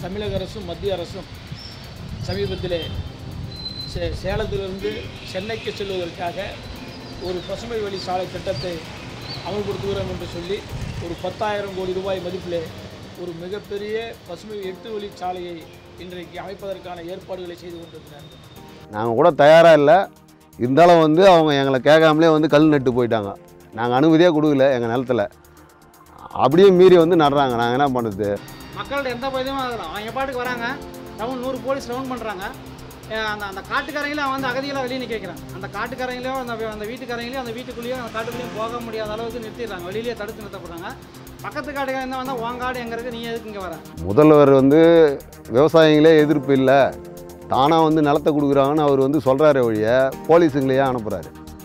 தமிழக அரசும் மத்திய அரசும் சமீபத்திலே சே சேலத்திலிருந்து சென்னைக்கு செல்வதற்காக ஒரு பசுமை வழி சாலை திட்டத்தை அமல்படுத்துகிறோம் என்று சொல்லி ஒரு பத்தாயிரம் கோடி ரூபாய் மதிப்பிலே ஒரு மிகப்பெரிய பசுமை எட்டு வழி சாலையை இன்றைக்கு அமைப்பதற்கான ஏற்பாடுகளை செய்து கொண்டிருக்கிறார்கள் நாங்கள் கூட தயாராக இல்லை இருந்தாலும் வந்து அவங்க எங்களை கேட்காமலே வந்து கல் நட்டு போயிட்டாங்க நாங்கள் அனுமதியே கொடுக்கல எங்கள் நிலத்துல அப்படியே மீறி வந்து நடுறாங்க நாங்கள் என்ன பண்ணுறது மக்களோட எந்த பகுதியும் ஆகலாம் அவங்க பாட்டுக்கு வராங்க டவுன் நூறு போலீஸ் ரவுண்ட் பண்ணுறாங்க அந்த அந்த காட்டுக்காரங்களே அவன் வந்து அகதியெல்லாம் வெளியே நிற்க வைக்கிறான் அந்த காட்டுக்காரங்களையும் அந்த வீ- அந்த வீட்டுக்காரங்களையும் அந்த வீட்டுக்குள்ளேயும் அந்த காட்டுக்குள்ளேயும் போக முடியாத அளவுக்கு நிறுத்திடுறாங்க வெளியிலேயே தடுத்து நிறுத்தப்படுறாங்க பக்கத்து காட்டுக்காரங்க என்ன வந்தால் உன் காடு எங்கே இருக்குது நீ எதுக்கு இங்கே வர முதல்வர் வந்து விவசாயிகளே எதிர்ப்பு இல்லை தானாக வந்து நிலத்தை கொடுக்குறாங்கன்னு அவர் வந்து சொல்கிறாரே ஒழிய போலீஸுங்களை ஏன் அனுப்புகிறாரு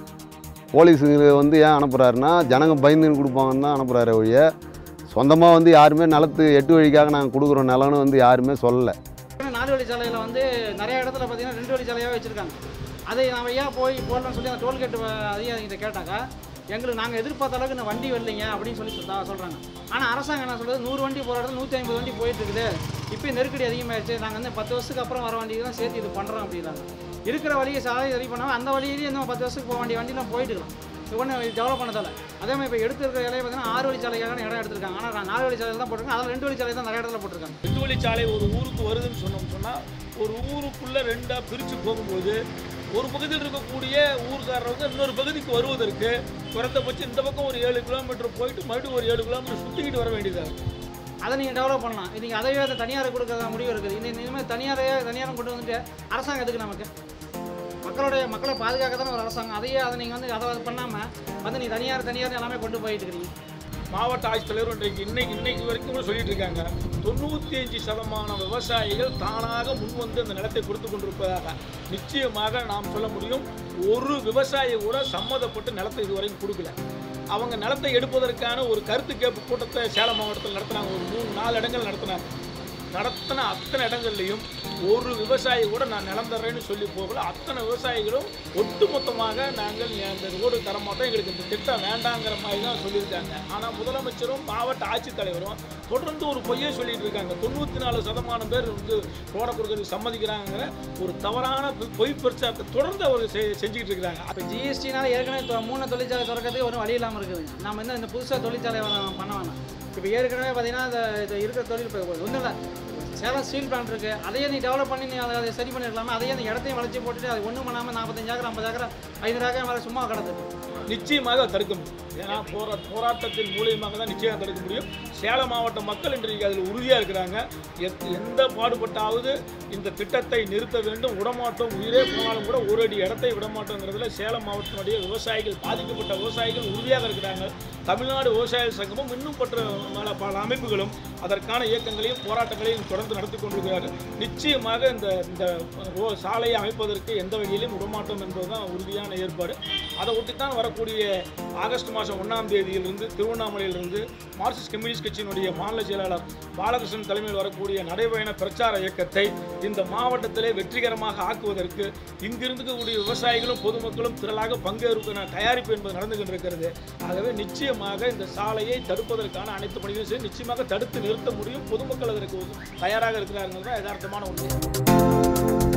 போலீஸுங்க வந்து ஏன் அனுப்புகிறாருன்னா ஜனங்க பயந்துன்னு கொடுப்பாங்கன்னு தான் அனுப்புகிறாரே ஒழிய சொந்தமாக வந்து யாருமே நிலத்து எட்டு வழிக்காக நாங்கள் கொடுக்குறோம் நிலம்னு வந்து யாருமே சொல்லலை நாலு வழிச்சாலையில் வந்து நிறைய இடத்துல பார்த்தீங்கன்னா ரெண்டு வழிச்சாலையாக வச்சுருக்காங்க அதை நம்ம ஏன் போய் போடலாம்னு சொல்லி அந்த டோல்கேட் அதிகாரிகிட்ட கேட்டாக்கா எங்களுக்கு நாங்கள் எதிர்பார்த்த அளவுக்கு இந்த வண்டி வரலைங்க அப்படின்னு சொல்லி சொல்ல சொல்கிறாங்க ஆனால் அரசாங்கம் என்ன சொல்றது நூறு வண்டி போகிற இடத்துல நூற்றி ஐம்பது வண்டி போயிட்டு இருக்குது இப்போ நெருக்கடி அதிகமாகிடுச்சு நாங்கள் வந்து பத்து வருஷத்துக்கு அப்புறம் வர வண்டிக்கு சேர்த்து இது பண்ணுறோம் அப்படின்னாங்க இருக்கிற வழியை சாலை சரி பண்ணாமல் அந்த வழியிலேயே இன்னும் பத்து வருஷத்துக்கு போக வேண்டிய வண்டிலாம் போயிட்டு இருக்கலாம் இது ஒன்று டெவலப் பண்ணதால அதே மாதிரி இப்போ எடுத்துருக்க இலையை பார்த்தீங்கன்னா ஆறு வழிச்சாலைக்கான இடம் எடுத்திருக்காங்க ஆனால் நாலு வழிச்சாலையில் தான் போட்டிருக்காங்க அதில் ரெண்டு வழிச்சாலை தான் நிறைய இடத்துல போட்டிருக்காங்க எட்டு வழிச்சாலை ஒரு ஊருக்கு வருதுன்னு சொன்னோம் சொன்னால் ஒரு ஊருக்குள்ளே ரெண்டாக பிரித்து போகும்போது ஒரு பகுதியில் இருக்கக்கூடிய ஊர்க்காரவங்க இன்னொரு பகுதிக்கு வருவதற்கு குறைந்தபட்சம் இந்த பக்கம் ஒரு ஏழு கிலோமீட்டர் போயிட்டு மறுபடியும் ஒரு ஏழு கிலோமீட்டர் சுற்றிக்கிட்டு வர வேண்டியதாக இருக்கும் அதை நீங்கள் டெவலப் பண்ணலாம் நீங்கள் அதையே அந்த தனியார் கொடுக்குற முடிவு இருக்குது இந்த இனிமேல் தனியாரையே தனியாரும் கொண்டு வந்துட்டு அரசாங்கம் எதுக்கு நமக்கு மக்களுடைய மக்களை பாதுகாக்க தானே ஒரு அரசாங்கம் அதையே அதை நீங்கள் வந்து அதை பண்ணாமல் வந்து நீ தனியார் தனியார் எல்லாமே கொண்டு போயிட்டு இருக்கிறீங்க மாவட்ட ஆட்சித்தலைவர் இன்றைக்கு இன்னைக்கு இன்னைக்கு வரைக்கும் கூட சொல்லிட்டு இருக்காங்க தொண்ணூற்றி அஞ்சு சதமான விவசாயிகள் தானாக முன்வந்து அந்த நிலத்தை கொடுத்து கொண்டிருப்பதாக நிச்சயமாக நாம் சொல்ல முடியும் ஒரு விவசாயி கூட சம்மதப்பட்டு நிலத்தை இதுவரைக்கும் கொடுக்கல அவங்க நிலத்தை எடுப்பதற்கான ஒரு கருத்து கேட்பு கூட்டத்தை சேலம் மாவட்டத்தில் நடத்தினாங்க ஒரு மூணு நாலு இடங்கள் நடத்தினாங்க நடத்தின அத்தனை இடங்கள்லையும் ஒரு விவசாயி கூட நான் நிலம் தர்றேன்னு சொல்லி போகல அத்தனை விவசாயிகளும் ஒட்டுமொத்தமாக நாங்கள் இந்த ரோடு தரமாட்டோம் எங்களுக்கு இந்த திட்டம் வேண்டாங்கிற மாதிரி தான் சொல்லியிருக்காங்க ஆனால் முதலமைச்சரும் மாவட்ட ஆட்சித்தலைவரும் தொடர்ந்து ஒரு பொய்யை சொல்லிட்டு இருக்காங்க தொண்ணூற்றி நாலு சதமானம் பேர் வந்து ரோடை கொடுக்கறதுக்கு சம்மதிக்கிறாங்கிற ஒரு தவறான பொ- பொய் பிரச்சாரத்தை தொடர்ந்து அவர் செ- செஞ்சுக்கிட்டு இருக்கிறாங்க இப்போ ஜிஎஸ்டினால ஏற்கனவே தொ- மூணு தொழிற்சாலை திறக்கிறதுக்கு ஒரு வழி இல்லாமல் இருக்குது நம்ம என்ன இந்த புதுசாக தொழிற்சாலை வர- பண்ண வேணாம் இப்போ ஏற்கனவே பார்த்தீங்கன்னா இந்த இது இருக்கிற தொழில் இப்போ ஒன்றும் இல்லை சேலம் ஸ்டீல் பிளான்ட் இருக்குது அதையே நீ டெவலப் பண்ணி நீ அதை அதை சரி பண்ணிருக்கலாமா அதையே அந்த இடத்தையும் வளைச்சி போட்டுட்டு அது ஒன்றும் பண்ணாமல் நாற்பத்தஞ்சு ஏக்கர் ஐம்பது ஏக்கர் ஐநூறு ஏக்கர் மேலே சும்மா கிடந்தது நிச்சயமாக அதை தடுக்க முடியும் ஏன்னா போரா போராட்டத்தின் மூலியமாக தான் நிச்சயம் தடுக்க முடியும் சேலம் மாவட்ட மக்கள் இன்றைக்கு அதில் உறுதியாக இருக்கிறாங்க எத்- எந்த பாடுபட்டாவது இந்த திட்டத்தை நிறுத்த வேண்டும் விடமாட்டோம் உயிரே போனாலும் கூட ஒரு அடி இடத்தை விடமாட்டோங்கிறதுல சேலம் மாவட்டத்தினுடைய விவசாயிகள் பாதிக்கப்பட்ட விவசாயிகள் உறுதியாக இருக்கிறாங்க தமிழ்நாடு விவசாயிகள் சங்கமும் இன்னும் பற்ற பல பல அமைப்புகளும் அதற்கான இயக்கங்களையும் போராட்டங்களையும் தொடர்ந்து நடத்தி கொண்டிருக்கிறார்கள் நிச்சயமாக இந்த இந்த ரோ- சாலையை அமைப்பதற்கு எந்த வகையிலும் விடமாட்டோம் என்பதுதான் உறுதியான ஏற்பாடு அதை ஒட்டித்தான் வரக்கூடிய ஆகஸ்ட் மாதம் ஒன்றாம் தேதியிலிருந்து திருவண்ணாமலையிலிருந்து மார்க்சிஸ்ட் கம்யூனிஸ்ட் கட்சியினுடைய மாநில செயலாளர் பாலகிருஷ்ணன் தலைமையில் வரக்கூடிய நடைபயண பிரச்சார இயக்கத்தை இந்த மாவட்டத்திலே வெற்றிகரமாக ஆக்குவதற்கு இங்கிருந்து இருக்கக்கூடிய விவசாயிகளும் பொதுமக்களும் திரளாக பங்கேற்க தயாரிப்பு என்பது நடந்து கொண்டிருக்கிறது ஆகவே நிச்சயமாக இந்த சாலையை தடுப்பதற்கான அனைத்து பணிகளும் செய்து நிச்சயமாக தடுத்து நிறுத்த முடியும் பொதுமக்கள் அதற்கு தயாராக இருக்கிறார்கள் தான் யதார்த்தமான உண்மை